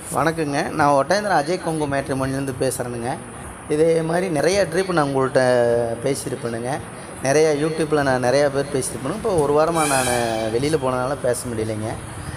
வணக்கங்க நான் ஒட்டேந்திரன் அஜய் கொங்கு மேட்ரிமோனிலேருந்து பேசுகிறேனுங்க இதே மாதிரி நிறைய ட்ரிப் நான் உங்கள்கிட்ட பேசியிருப்பேனுங்க நிறையா யூடியூப்பில் நான் நிறையா பேர் பேசியிருப்பேனுங்க இப்போ ஒரு வாரமாக நான் வெளியில் போனதுனால பேச முடியலைங்க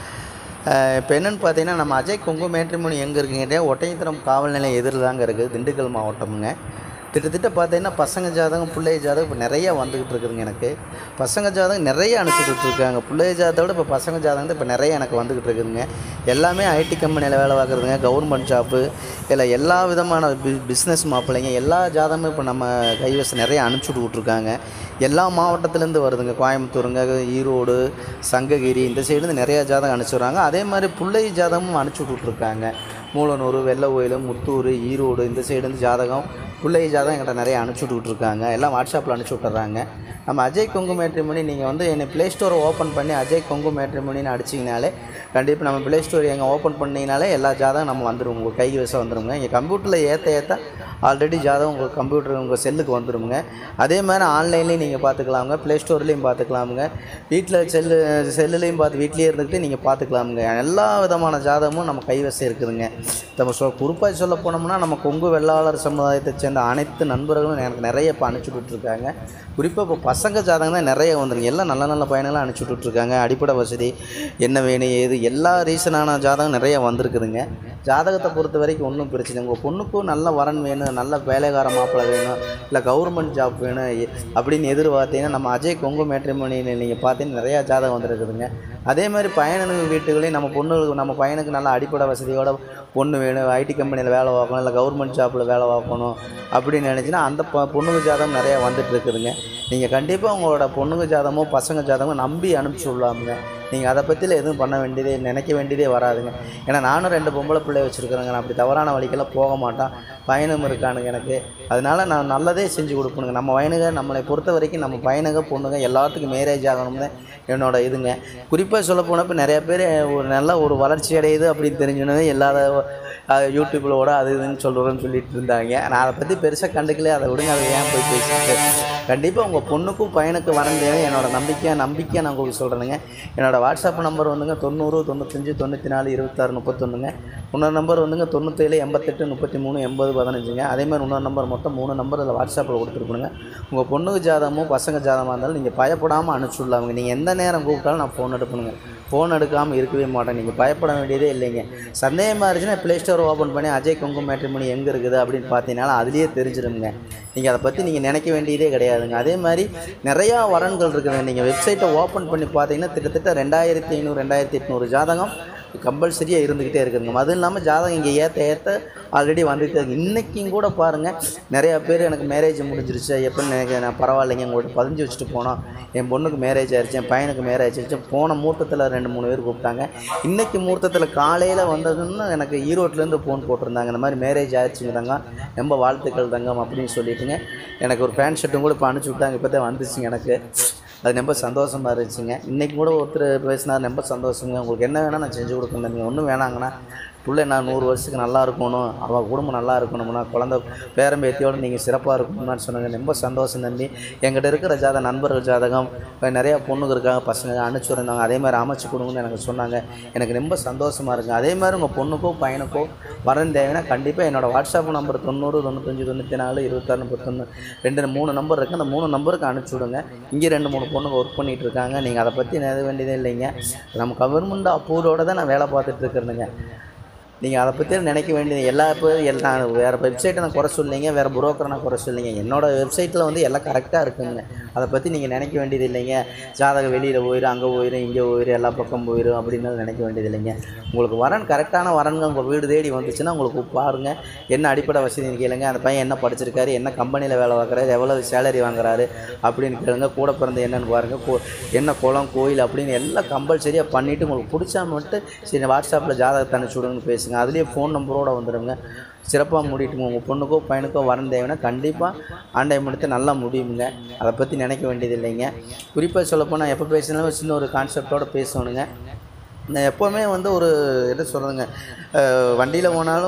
இப்போ என்னென்னு பார்த்தீங்கன்னா நம்ம அஜய் கொங்கு மேட்ரிமோனி எங்கே இருக்குங்க ஒட்டயத்திரம் காவல் நிலையம் எதிரில் தாங்க இருக்குது திண்டுக்கல் மாவட்டமுங்க கிட்டத்தட்ட பார்த்தீங்கன்னா பசங்க ஜாதகம் பிள்ளைய ஜாதகம் இப்போ நிறையா வந்துக்கிட்டு இருக்குதுங்க எனக்கு பசங்க ஜாதகம் நிறைய அனுப்பிச்சுட்டு இருக்காங்க பிள்ளைய ஜாதகத்தை விட இப்போ பசங்க ஜாதகம் தான் இப்போ நிறைய எனக்கு வந்துக்கிட்டு இருக்குதுங்க எல்லாமே ஐடி கம்பெனியில் வேலை பார்க்குறதுங்க கவர்மெண்ட் ஜாப்பு இல்லை எல்லா விதமான பி பிஸ்னஸ் மாப்பிள்ளைங்க எல்லா ஜாதகமும் இப்போ நம்ம கைவசம் நிறைய அனுப்பிச்சுட்டு விட்ருக்காங்க எல்லா மாவட்டத்துலேருந்து வருதுங்க கோயம்புத்தூருங்க ஈரோடு சங்ககிரி இந்த சைடுலேருந்து நிறையா ஜாதகம் அனுப்பிச்சுடுறாங்க அதே மாதிரி பிள்ளை ஜாதகமும் அனுப்பிச்சி விட்ருக்காங்க மூலனூர் வெள்ளை கோயில் முத்தூர் ஈரோடு இந்த சைடுலேருந்து ஜாதகம் பிள்ளை ஜாதகம் என்கிட்ட நிறைய அனுப்பிச்சி விட்ருக்காங்க எல்லாம் வாட்ஸ்அப்பில் அனுப்பிச்சி விட்டுறாங்க நம்ம அஜய் கொங்கு மேட்ரிமோனி நீங்கள் வந்து என்னை ப்ளே ஸ்டோரை ஓப்பன் பண்ணி அஜய் கொங்கு மேட்ரிமோனின்னு அடிச்சிங்கனாலே கண்டிப்பாக நம்ம ப்ளே ஸ்டோர் எங்கே ஓப்பன் பண்ணிங்கனாலே எல்லா ஜாதகம் நம்ம வந்துடும் உங்கள் கை வசம் வந்துடுங்க இங்கே கம்ப்யூட்டரில் ஏற்ற ஏற்ற ஆல்ரெடி ஜாதகம் உங்கள் கம்ப்யூட்டர் உங்கள் செல்லுக்கு வந்துடுங்க அதே மாதிரி ஆன்லைன்லேயும் நீங்கள் பார்த்துக்கலாமுங்க ப்ளே ஸ்டோர்லேயும் பார்த்துக்கலாமுங்க வீட்டில் செல்லு செல்லுலேயும் பார்த்து வீட்லேயே இருந்துக்கிட்டு நீங்கள் பார்த்துக்கலாமுங்க எல்லா விதமான ஜாதகமும் நம்ம கைவசம் இருக்குதுங்க நம்ம சொல் குறிப்பாக சொல்ல போனோம்னா நம்ம கொங்கு வெள்ளாளர் சமுதாயத்தை சேர்ந்த அனைத்து நண்பர்களும் எனக்கு நிறைய இப்போ அனுப்பிச்சி விட்ருக்காங்க குறிப்பாக இப்போ பசங்க ஜாதகம் தான் நிறைய வந்துருங்க எல்லாம் நல்ல நல்ல பையனெல்லாம் அனுப்பிச்சி விட்ருக்காங்க அடிப்படை வசதி என்ன வேணும் ஏது எல்லா ரீசனான ஜாதகம் நிறைய வந்திருக்குதுங்க ஜாதகத்தை பொறுத்த வரைக்கும் ஒன்றும் பிரச்சனை இல்லை. உங்கள் பொண்ணுக்கும் நல்ல வரன் வேணும் நல்ல வேலைக்கார மாப்பிள்ளை வேணும் இல்லை கவர்மெண்ட் ஜாப் வேணும் எ- அப்படின்னு எதிர்பார்த்தீங்கன்னா நம்ம அஜய் கொங்கு மேட்ரிமோனியில் நீங்கள் பார்த்தீங்கன்னா நிறையா ஜாதகம் வந்துருக்குதுங்க அதே மாதிரி பையனுக்கு வீட்டுகளையும் நம்ம பொண்ணுகளுக்கு நம்ம பையனுக்கு நல்ல அடிப்படை வசதியோட பொண்ணு வேணும் ஐடி கம்பெனியில் வேலை பார்க்கணும் இல்லை கவர்மெண்ட் ஜாப்பில் வேலை பார்க்கணும் அப்படின்னு நினச்சின்னா அந்த பொ பொண்ணுங்க ஜாதகம் நிறையா வந்துட்டு இருக்குதுங்க நீங்கள் கண்டிப்பாக உங்களோட பொண்ணுங்க ஜாதகமோ பசங்க ஜாதகமோ நம்பி அனுப்பிச்சி விடலாமுங்க நீங்கள் அதை பற்றியில் எதுவும் பண்ண வேண்டியதே நினைக்க வேண்டியதே வராதுங்க ஏன்னா நானும் ரெண்டு பொம்பளை பிள்ளை வச்சுருக்குறேங்க நான் அப்படி தவறான வழிக்கெல்லாம் போக மாட்டான் பையனும் இருக்கானுங்க எனக்கு அதனால நான் நல்லதே செஞ்சு கொடுப்பணுங்க நம்ம பையனுங்க நம்மளை பொறுத்த வரைக்கும் நம்ம பையனுங்க பொண்ணுங்க எல்லாத்துக்கும் மேரேஜ் ஆகணும்னு என்னோட இதுங்க குறிப்பாக சொல்ல போனப்போ நிறைய பேர் ஒரு நல்ல ஒரு வளர்ச்சி அடையுது அப்படின்னு தெரிஞ்சுனதே எல்லாத அஹ், யூடியூப்பில் ஓட அது இதுன்னு சொல்கிறேன்னு சொல்லிட்டு இருந்தாங்க நான் அதை பற்றி பெருசாக கண்டுக்கல அதை விடுங்க அதை ஏன் போய் பேசிட்டு கண்டிப்பாக உங்கள் பொண்ணுக்கும் பையனுக்கும் வரந்தேன் என்னோட நம்பிக்கையாக நம்பிக்கையாக நான் உங்களுக்கு சொல்கிறேனுங்க என்னோட வாட்ஸ்அப் நம்பர் வந்துங்க தொண்ணூறு தொண்ணூத்தஞ்சு தொண்ணூற்றி நாலு இருபத்தாறு முப்பத்தொன்றுங்க இன்னொரு நம்பர் வந்துங்க தொண்ணூற்றேழு எண்பத்தெட்டு முப்பத்தி மூணு எண்பது பதினஞ்சுங்க அதே மாதிரி இன்னொரு நம்பர் மொத்தம் மூணு நம்பர் அதில் வாட்ஸ்அப்பில் கொடுத்துருக்கணுங்க உங்கள் பொண்ணுக்கு ஜாதகமோ பசங்க ஜாதகமாக இருந்தாலும் நீங்கள் பயப்படாமல் அனுப்பிச்சி விடலாமுங்க நீங்கள் எந்த நேரம் கூப்பிட்டாலும் நான் ஃபோன் எடுப்பணுங்க ஃபோன் எடுக்காமல் இருக்கவே மாட்டேன் நீங்கள் பயப்பட வேண்டியதே இல்லைங்க சந்தேகமாக இருந்துச்சுன்னா ப்ளே ஸ்டோர் ஓப்பன் பண்ணி அஜய் கொங்கு மேட்ரிமோனி எங்கே இருக்குது அப்படின்னு பார்த்தீங்கன்னா அதுலேயே தெரிஞ்சிடுங்க நீங்கள் அதை பற்றி நீங்கள் நினைக்க வேண்டியதே கிடையாதுங்க அதே மாதிரி நிறையா வரன்கள் இருக்குதுங்க நீங்கள் வெப்சைட்டை ஓப்பன் பண்ணி பார்த்தீங்கன்னா கிட்டத்தட்ட ரெண்டாயிரத்தி ஐநூறு ரெண்டாயிரத்தி எட்நூறு ஜாதகம் கம்பல்சரியாக இருந்துக்கிட்டே இருக்குதுங்க அதுவும் இல்லாமல் ஜாதகம் இங்கே ஏற்ற ஏற்ற ஆல்ரெடி வந்துட்டு இருக்கு இன்றைக்கும் கூட பாருங்கள் நிறையா பேர் எனக்கு மேரேஜ் முடிஞ்சிருச்சு எப்படின்னு எனக்கு நான் பரவாயில்லைங்க உங்கள்கிட்ட பதிஞ்சு வச்சுட்டு போனோம் என் பொண்ணுக்கு மேரேஜ் ஆயிடுச்சு என் பையனுக்கு மேரேஜ் ஆயிடுச்சு போன முகூர்த்தத்தில் ரெண்டு மூணு பேர் கூப்பிட்டாங்க இன்றைக்கி முகூர்த்தத்தில் காலையில் வந்ததுன்னு எனக்கு ஈரோட்லேருந்து ஃபோன் போட்டிருந்தாங்க இந்த மாதிரி மேரேஜ் ஆயிடுச்சுங்க தங்க ரொம்ப வாழ்த்துக்கள் தங்கம் அப்படின்னு சொல்லிட்டுங்க எனக்கு ஒரு பேண்ட் ஷர்ட்டும் கூட இப்போ அனுப்பிச்சி விட்டாங்க இப்போ தான் வந்துச்சுங்க எனக்கு அது ரொம்ப சந்தோஷமாக இருந்துச்சுங்க இன்றைக்கி கூட ஒருத்தர் பேசினார் ரொம்ப சந்தோஷங்க உங்களுக்கு என்ன வேணால் நான் செஞ்சு கொடுக்கணும் நீங்கள் ஒன்றும் வேணாங்கண்ணா பிள்ளை நான் நூறு வருஷத்துக்கு நல்லா இருக்கணும் அவள் குடும்பம் நல்லா இருக்கணும்னா குழந்த பேரம்பேத்தியோடு நீங்கள் சிறப்பாக இருக்கணும்னு சொன்னாங்க ரொம்ப சந்தோஷம் தம்பி எங்கிட்ட இருக்கிற ஜாதகம் நண்பர்கள் ஜாதகம் இப்போ நிறையா பொண்ணுங்க இருக்காங்க பசங்க அனுப்பிச்சு இருந்தாங்க அதே மாதிரி அமைச்சு கொடுங்கன்னு எனக்கு சொன்னாங்க எனக்கு ரொம்ப சந்தோஷமாக இருக்குங்க அதே மாதிரி உங்கள் பொண்ணுக்கோ பையனுக்கோ வரன் தேவைன்னா கண்டிப்பாக என்னோடய வாட்ஸ்அப் நம்பர் தொண்ணூறு தொண்ணூத்தஞ்சு தொண்ணூற்றி நாலு இருபத்தாறு முப்பத்தொன்று ரெண்டு மூணு நம்பர் இருக்குது அந்த மூணு நம்பருக்கு அனுப்பிச்சி விடுங்க இங்கே ரெண்டு மூணு பொண்ணுங்க ஒர்க் பண்ணிகிட்டு இருக்காங்க நீங்கள் அதை பற்றி நினைக்க வேண்டியதே இல்லைங்க நம்ம கவர்மெண்ட் அப்ரூவோட தான் நான் வேலை பார்த்துட்டு இருக்கிறேனுங்க நீங்கள் அதை பற்றி நினைக்க வேண்டியது எல்லா இப்போ எல்லா வேறு வெப்சைட்டை நான் குறை சொல்லிங்க வேறு புரோக்கரை நான் குறை சொல்லிங்க என்னோடய வெப்சைட்டில் வந்து எல்லாம் கரெக்டாக இருக்குங்க அதை பற்றி நீங்கள் நினைக்க வேண்டியது இல்லைங்க ஜாதகம் வெளியில் போயிடும் அங்கே போயிடும் இங்கே போயிடும் எல்லா பக்கம் போயிடும் அப்படின்னு நினைக்க வேண்டியது இல்லைங்க உங்களுக்கு வரன் கரெக்டான வரன்ங்க உங்கள் வீடு தேடி வந்துச்சுன்னா உங்களுக்கு பாருங்கள் என்ன அடிப்படை வசதி கேளுங்க அந்த பையன் என்ன படிச்சிருக்காரு என்ன கம்பெனியில் வேலை பார்க்குறாரு எவ்வளோ சேலரி வாங்குறாரு அப்படின்னு கேளுங்க கூட பிறந்த என்னன்னு பாருங்கள் கோ என்ன குளம் கோயில் அப்படின்னு எல்லாம் கம்பல்சரியாக பண்ணிவிட்டு உங்களுக்கு பிடிச்சா மட்டும் சரி வாட்ஸ்அப்பில் ஜாதகத்தை அனுப்பிச்சி விடுங்கன்னு பேசுங்க அதுலேயே ஃபோன் நம்பரோட வந்துடுங்க சிறப்பாக முடிட்டுங்க உங்கள் பொண்ணுக்கோ பையனுக்கோ வரன் தேவைன்னா கண்டிப்பாக ஆண்டை முடித்து நல்லா முடியுங்க அதை பற்றி நினைக்க வேண்டியது இல்லைங்க குறிப்பாக சொல்லப்போனால் எப்போ பேசினாலும் சின்ன ஒரு கான்செப்டோட பேசணுங்க நான் எப்போவுமே வந்து ஒரு என்ன சொல்கிறதுங்க வண்டியில் போனாலும்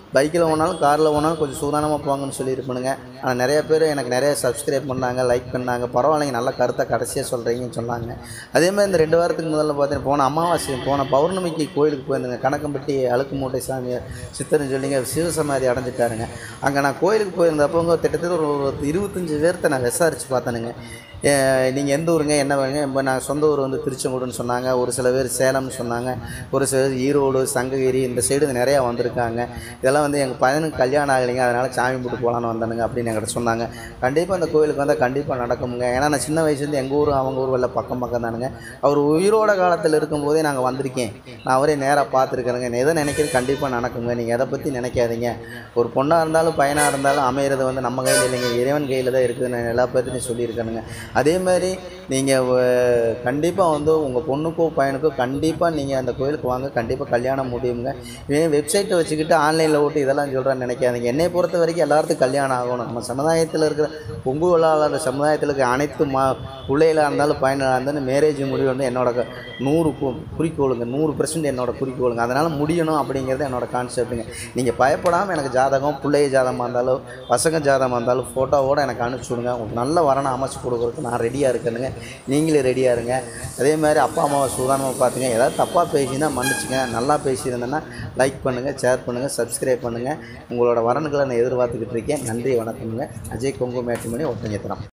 பைக்கில் போனாலும் காரில் போனாலும் கொஞ்சம் சூதானமாக போங்கன்னு சொல்லியிருப்பேனுங்க ஆனால் நிறைய பேர் எனக்கு நிறைய சப்ஸ்கிரைப் பண்ணாங்க லைக் பண்ணாங்க பரவாயில்லைங்க நல்ல கருத்தை கடைசியாக சொல்கிறீங்கன்னு சொன்னாங்க அதே மாதிரி இந்த ரெண்டு வாரத்துக்கு முதல்ல பார்த்தீங்கன்னா போன அமாவாசை போன பௌர்ணமிக்கு கோயிலுக்கு போயிருந்தேங்க கணக்கம்பட்டி அழுக்கு மூட்டை சாமி சித்தர்னு சொல்லிங்க சிவசமாதி அடைஞ்சிட்டாருங்க அங்கே நான் கோயிலுக்கு போயிருந்தப்போ கிட்டத்தட்ட ஒரு ஒரு இருபத்தஞ்சி பேர்த்த நான் விசாரித்து பார்த்தேனுங்க நீங்கள் எந்த ஊருங்க என்ன வேணுங்க இப்போ நான் சொந்த ஊர் வந்து திருச்செங்கோடுன்னு சொன்னாங்க ஒரு சில பேர் சேலம்னு சொன்னாங்க ஒரு சில பேர் ஈரோடு சங்ககிரி இந்த சைடு நிறையா வந்திருக்காங்க இதெல்லாம் வந்து எங்கள் பையனுக்கு கல்யாணம் ஆகலைங்க அதனால் சாமி கும்பிட்டு போகலான்னு வந்தானுங்க அப்படின்னு என்கிட்ட சொன்னாங்க கண்டிப்பாக அந்த கோயிலுக்கு வந்தால் கண்டிப்பாக நடக்குமுங்க ஏன்னா நான் சின்ன வயசுலேருந்து எங்கள் ஊர் அவங்க ஊர் வெள்ள பக்கம் பக்கம் தானுங்க அவர் உயிரோட காலத்தில் இருக்கும்போதே நாங்கள் வந்திருக்கேன் நான் அவரே நேராக பார்த்துருக்கேனுங்க எதை நினைக்கிறது கண்டிப்பாக நடக்குங்க நீங்கள் எதை பற்றி நினைக்காதீங்க ஒரு பொண்ணாக இருந்தாலும் பையனாக இருந்தாலும் அமையிறது வந்து நம்ம கையில் இல்லைங்க இறைவன் கையில் தான் இருக்குது நான் எல்லா பேர்த்தையும் சொல்லியிருக்கேனுங்க அதே மாதிரி நீங்கள் கண்டிப்பாக வந்து உங்கள் பொண்ணுக்கோ பையனுக்கோ கண்டிப்பாக நீங்கள் அந்த கோயிலுக்கு வாங்க கண்டிப்பாக கல்யாணம் முடியுங்க இவன் வெப்சைட்டை வச்சுக்கிட்டு ஆன்லைனில் ஓட்டு இதெல்லாம் சொல்கிறேன்னு நினைக்காதீங்க என்னை பொறுத்த வரைக்கும் எல்லாத்துக்கும் கல்யாணம் ஆகணும் நம்ம சமுதாயத்தில் இருக்கிற பொங்கு விழாவில் சமுதாயத்தில் இருக்கிற அனைத்து மா பிள்ளைகளாக இருந்தாலும் பையனாக இருந்தாலும் மேரேஜ் முடிவு வந்து என்னோட க- நூறு கு- குறிக்கோளுங்க நூறு பெர்சன்ட் என்னோட குறிக்கோளுங்க அதனால் முடியணும் அப்படிங்கிறது என்னோட கான்செப்ட்டுங்க நீங்கள் பயப்படாமல் எனக்கு ஜாதகம் பிள்ளைய ஜாதகமாக இருந்தாலும் பசங்க ஜாதகமாக இருந்தாலும் ஃபோட்டோவோடு எனக்கு அனுப்பிச்சி விடுங்க உங்களுக்கு நல்ல வரணும் அமைச்சு கொடுக்குறதுக்கு நான் ரெடியாக இருக்கேனுங்க நீங்களே ரெடியாக இருங்க அதே மாதிரி அப்பா அம்மாவை சூதானமாக பார்த்துங்க ஏதாவது தப்பாக பேசினா மன்னிச்சுங்க நல்லா பேசியிருந்தேன்னா லைக் பண்ணுங்கள் ஷேர் பண்ணுங்கள் சப்ஸ்கிரைப் பண்ணுங்கள் உங்களோட வரன்களை நான் எதிர்பார்த்துக்கிட்டு இருக்கேன் நன்றி வணக்கமுங்க அஜய் கொங்கு மேட்டுமணி ஒட்டஞ்சத்திரம்